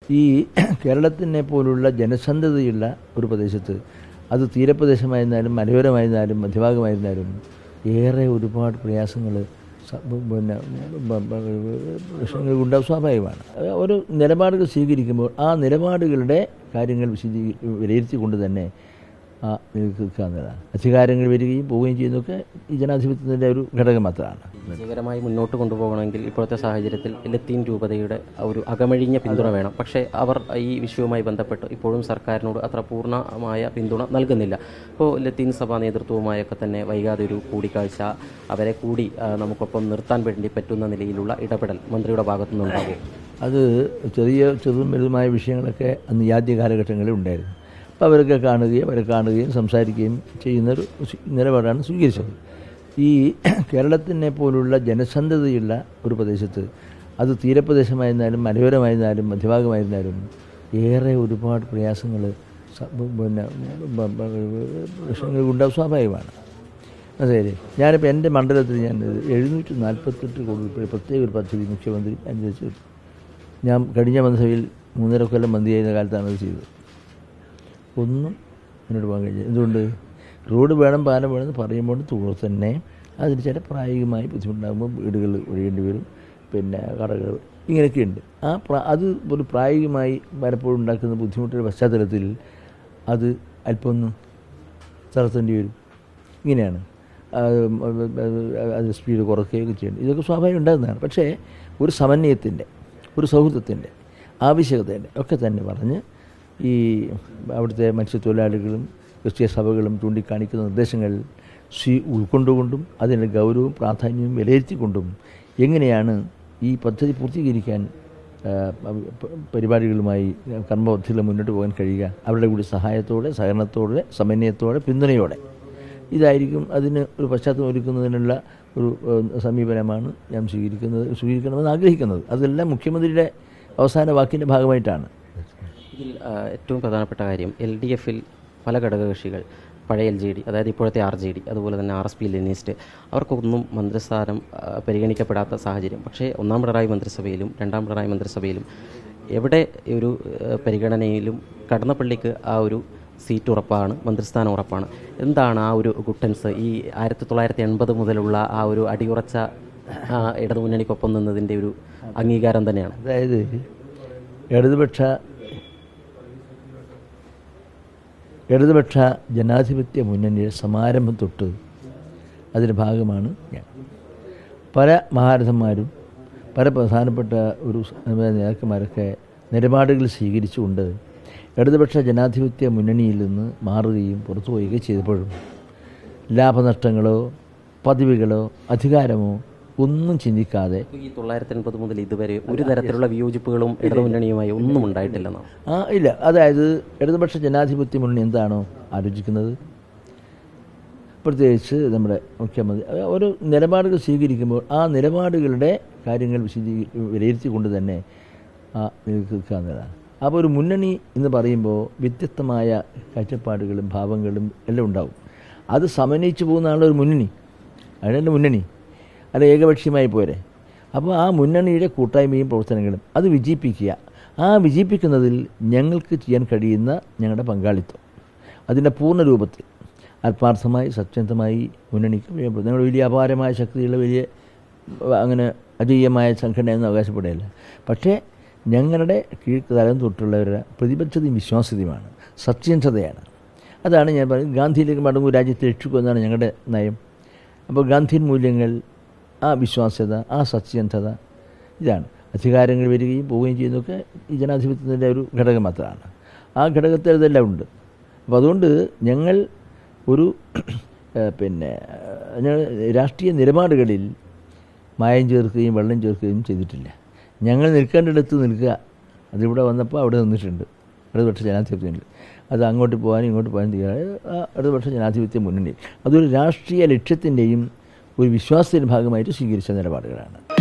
ഈ കേരളത്തിനെ പോലുള്ള ജനസന്ധതയുള്ള ഒരു പ്രദേശത്ത് അത് തീരപ്രദേശമായിരുന്നാലും മലയോരമായിരുന്നാലും മധ്യഭാഗമായിരുന്നാലും ഏറെ ഒരുപാട് പ്രയാസങ്ങൾ പിന്നെ ബ- ബ- പ്രശ്നങ്ങൾ ഉണ്ടാവും സ്വാഭാവികമാണ് അത് ഓരോ നിലപാടുകൾ സ്വീകരിക്കുമ്പോൾ ആ നിലപാടുകളുടെ കാര്യങ്ങൾ വിശദീ വിലയിരുത്തിക്കൊണ്ട് തന്നെ ആ നിൽക്കുക എന്നതാണ് അധികാരങ്ങൾ വരികയും പോവുകയും ചെയ്യുന്നതൊക്കെ ഈ ജനാധിപത്യത്തിൻ്റെ ഒരു ഘടകം മാത്രമാണ് വിജയകരമായി മുന്നോട്ട് കൊണ്ടുപോകണമെങ്കിൽ ഇപ്പോഴത്തെ സാഹചര്യത്തിൽ ലത്തീൻ രൂപതയുടെ ഒരു അകമഴിഞ്ഞ പിന്തുണ വേണം പക്ഷേ അവർ ഈ വിഷയവുമായി ബന്ധപ്പെട്ട് ഇപ്പോഴും സർക്കാരിനോട് അത്ര പൂർണ്ണമായ പിന്തുണ നൽകുന്നില്ല ഇപ്പോൾ ലത്തീൻ സഭാ നേതൃത്വവുമായൊക്കെ തന്നെ വൈകാതെ ഒരു കൂടിക്കാഴ്ച അവരെ കൂടി ആ, നമുക്കൊപ്പം നിർത്താൻ വേണ്ടി പറ്റുന്ന നിലയിലുള്ള ഇടപെടൽ മന്ത്രിയുടെ ഭാഗത്തു നിന്നുണ്ടാകും അത് ചെറിയ ചെറുതും വലുതുമായ വിഷയങ്ങളൊക്കെ അന്ന് ഈ ആദ്യ കാലഘട്ടങ്ങളിൽ ഉണ്ടായിരുന്നു അപ്പോൾ അവരൊക്കെ കാണുകയും അവരെ കാണുകയും സംസാരിക്കുകയും ചെയ്യുന്നൊരു സ്വീ- നിലപാടാണ് സ്വീകരിച്ചത് ഈ കേരളത്തിനെ പോലുള്ള ജനസന്ധതയുള്ള ഒരു പ്രദേശത്ത് അത് തീരപ്രദേശമായിരുന്നാലും മലയോരമായിരുന്നാലും മധ്യഭാഗമായിരുന്നാലും ഏറെ ഒരുപാട് പ്രയാസങ്ങൾ പിന്നെ ബ- ബ- പ്രശ്നങ്ങൾ ഉണ്ടാവും സ്വാഭാവികമാണ് അതെ ഞാനിപ്പോൾ എൻ്റെ മണ്ഡലത്തിൽ ഞാൻ എഴുന്നൂറ്റി നാൽപ്പത്തെട്ട് കോടി രൂപ പ്രത്യേക ഒരു പദ്ധതി മുഖ്യമന്ത്രി അനുവദിച്ചു ഞാൻ കഴിഞ്ഞ മന്ത്രിസഭയിൽ മൂന്നര കൊല്ലം മന്ത്രിയായിരുന്ന കാലത്താണ് അത് ചെയ്തത് ഒന്നും മുന്നോട്ട് പോകാൻ കഴിഞ്ഞില്ല എന്തുകൊണ്ട് റോഡ് വേണം പാലം വേണം എന്ന് പറയുമ്പോൾ തുടർ തന്നെ അതിന് ചില പ്രായോഗികമായി ബുദ്ധിമുട്ടുണ്ടാകുമ്പോൾ വീടുകൾ ഒഴിയേണ്ടി വരും പിന്നെ കടകൾ ഇങ്ങനെയൊക്കെയുണ്ട് ആ പ്രാ അത് ഒരു പ്രായോഗികമായി പലപ്പോഴും ഉണ്ടാക്കുന്ന ബുദ്ധിമുട്ടുകളുടെ പശ്ചാത്തലത്തിൽ അത് അല്പം ഒന്ന് തളർത്തേണ്ടി വരും ഇങ്ങനെയാണ് അത് അത് സ്പീഡ് കുറയ്ക്കുകയൊക്കെ ചെയ്യേണ്ടത് ഇതൊക്കെ സ്വാഭാവികം ഉണ്ടാകുന്നതാണ് പക്ഷേ ഒരു സമന്വയത്തിൻ്റെ ഒരു സൗഹൃദത്തിൻ്റെ ആവശ്യകതയുടെ ഒക്കെ തന്നെ പറഞ്ഞ് ഈ അവിടുത്തെ മത്സ്യത്തൊഴിലാളികളും ക്രിസ്തീയ സഭകളും ചൂണ്ടിക്കാണിക്കുന്ന നിർദ്ദേശങ്ങൾ സ്വീ ഉൾക്കൊണ്ടുകൊണ്ടും അതിൻ്റെ ഗൗരവവും പ്രാധാന്യവും വിലയിരുത്തിക്കൊണ്ടും എങ്ങനെയാണ് ഈ പദ്ധതി പൂർത്തീകരിക്കാൻ ആ, പ- പരിപാടികളുമായി കർമ്മപദ്ധതികൾ മുന്നോട്ട് പോകാൻ കഴിയുക അവരുടെ കൂടി സഹായത്തോടെ സഹകരണത്തോടെ സമന്വയത്തോടെ പിന്തുണയോടെ ഇതായിരിക്കും അതിന് ഒരു പശ്ചാത്തലം ഒരുക്കുന്നതിനുള്ള ഒരു ഏഹ്, സമീപനമാണ് ഞാൻ സ്വീകരിക്കുന്നത് സ്വീകരിക്കണമെന്ന് ആഗ്രഹിക്കുന്നത് അതെല്ലാം മുഖ്യമന്ത്രിയുടെ അവസാന വാക്കിൻ്റെ ഭാഗമായിട്ടാണ് ഇതിൽ ആ, ഏറ്റവും പ്രധാനപ്പെട്ട കാര്യം എൽ ഡി എഫിൽ പല ഘടകകക്ഷികൾ പഴയ എൽ ജി ഡി അതായത് ഇപ്പോഴത്തെ ആർ ജെ ഡി അതുപോലെ തന്നെ ആർ എസ് പി ലെനിസ്റ്റ് അവർക്കൊന്നും മന്ത്രിസ്ഥാനം ആ, പരിഗണിക്കപ്പെടാത്ത സാഹചര്യം പക്ഷേ ഒന്നാം പിണറായി മന്ത്രിസഭയിലും രണ്ടാം പിണറായി മന്ത്രിസഭയിലും എവിടെ ഒരു ആ, പരിഗണനയിലും കടന്നപ്പള്ളിക്ക് ആ ഒരു സീറ്റ് ഉറപ്പാണ് മന്ത്രിസ്ഥാനം ഉറപ്പാണ് എന്താണ് ആ ഒരു ഗുട്ടൻസ് ഈ ആയിരത്തി തൊള്ളായിരത്തി എൺപത് മുതലുള്ള ആ ഒരു അടിയുറച്ച ആ, ഇടതുമുന്നണിക്കൊപ്പം നിന്നതിൻ്റെ ഒരു അംഗീകാരം തന്നെയാണ് അതായത് ഇടതുപക്ഷ ഇടതുപക്ഷ ജനാധിപത്യ മുന്നണിയുടെ സമാരംഭം തൊട്ട് അതിൻ്റെ ഭാഗമാണ് ഞാൻ പല മഹാരഥന്മാരും പല പ്രധാനപ്പെട്ട ഒരു സ- നേതാക്കന്മാരൊക്കെ നിലപാടുകൾ സ്വീകരിച്ചുകൊണ്ട് ഇടതുപക്ഷ ജനാധിപത്യ മുന്നണിയിൽ നിന്ന് മാറുകയും പുറത്തു പോവുകയും ചെയ്തപ്പോഴും ലാഭനഷ്ടങ്ങളോ പദവികളോ അധികാരമോ ഒന്നും ചിന്തിക്കാതെ ഈ തൊള്ളായിരത്തി എൺപത് മുതൽ ഇതുവരെ ഒരു തരത്തിലുള്ള വിയോജിപ്പുകളും ഇടതുമുന്നണിയുമായി ഒന്നും ഉണ്ടായിട്ടില്ലെന്നാണ് ആ ഇല്ല അതായത് ഇടതുപക്ഷ ജനാധിപത്യ മുന്നണി എന്താണോ ആലോചിക്കുന്നത് പ്രത്യേകിച്ച് നമ്മുടെ മുഖ്യമന്ത്രി അത് ഓരോ നിലപാടുകൾ സ്വീകരിക്കുമ്പോൾ ആ നിലപാടുകളുടെ കാര്യങ്ങൾ വിശദീ വിലയിരുത്തിക്കൊണ്ട് തന്നെ ആ നിൽക്കുക എന്നതാണ് അപ്പോൾ ഒരു മുന്നണി എന്ന് പറയുമ്പോൾ വ്യത്യസ്തമായ കാഴ്ചപ്പാടുകളും ഭാവങ്ങളും എല്ലാം ഉണ്ടാവും അത് സമന്വയിച്ച് പോകുന്നതാണ് ഒരു മുന്നണി അതിൻ്റെ മുന്നണി അല്ല ഏകപക്ഷീയമായി പോരെ അപ്പോൾ ആ മുന്നണിയുടെ കൂട്ടായ്മയും പ്രവർത്തനങ്ങളും അത് വിജയിപ്പിക്കുക ആ വിജയിപ്പിക്കുന്നതിൽ ഞങ്ങൾക്ക് ചെയ്യാൻ കഴിയുന്ന ഞങ്ങളുടെ പങ്കാളിത്തം അതിൻ്റെ പൂർണ്ണ രൂപത്തിൽ ആത്മാർത്ഥമായി സത്യന്തമായി മുന്നണിക്ക് വേണ്ടി ഞങ്ങൾ വലിയ അപാരമായ ശക്തിയുള്ള വലിയ അങ്ങനെ അജയ്യമായ സംഘടനയൊന്നും അവകാശപ്പെടുകയില്ല പക്ഷേ ഞങ്ങളുടെ കീഴ്ത്തലം തൊട്ടുള്ളവരുടെ പ്രതിബദ്ധതയും വിശ്വാസ്യതയുമാണ് സത്യസന്ധതയാണ് അതാണ് ഞാൻ പറയുന്നത് ഗാന്ധിയിലേക്ക് മടങ്ങും രാജ്യത്തെ രക്ഷിക്കുക എന്നാണ് ഞങ്ങളുടെ നയം അപ്പോൾ ഗാന്ധിയൻ മൂല്യങ്ങൾ ആ വിശ്വാസ്യത ആ സത്യസന്ധത ഇതാണ് അധികാരങ്ങൾ വരികയും പോവുകയും ചെയ്യുന്നതൊക്കെ ഈ ജനാധിപത്യത്തിൻ്റെ ഒരു ഘടകം മാത്രമാണ് ആ ഘടകത്തിൽ ഇതെല്ലാം ഉണ്ട് അപ്പോൾ അതുകൊണ്ട് ഞങ്ങൾ ഒരു ഏഹ്, പിന്നെ ഏഹ്, ഞങ്ങൾ രാഷ്ട്രീയ നിലപാടുകളിൽ മായം ചേർക്കുകയും വെള്ളം ചേർക്കുകയും ചെയ്തിട്ടില്ല ഞങ്ങൾ നിൽക്കേണ്ടിടത്ത് നിൽക്കുക അതിവിടെ വന്നപ്പോൾ അവിടെ നിന്നിട്ടുണ്ട് ഇടതുപക്ഷ ജനാധിപത്യമുണ്ട് അത് അങ്ങോട്ട് പോകാനും ഇങ്ങോട്ട് പോകാനും തീരാതെ ആ ഇടതുപക്ഷ ജനാധിപത്യ മുന്നണി അതൊരു രാഷ്ട്രീയ ലക്ഷ്യത്തിൻ്റെയും ഒരു വിശ്വാസത്തിൻ്റെ ഭാഗമായിട്ട് സ്വീകരിച്ച നിലപാടുകളാണ്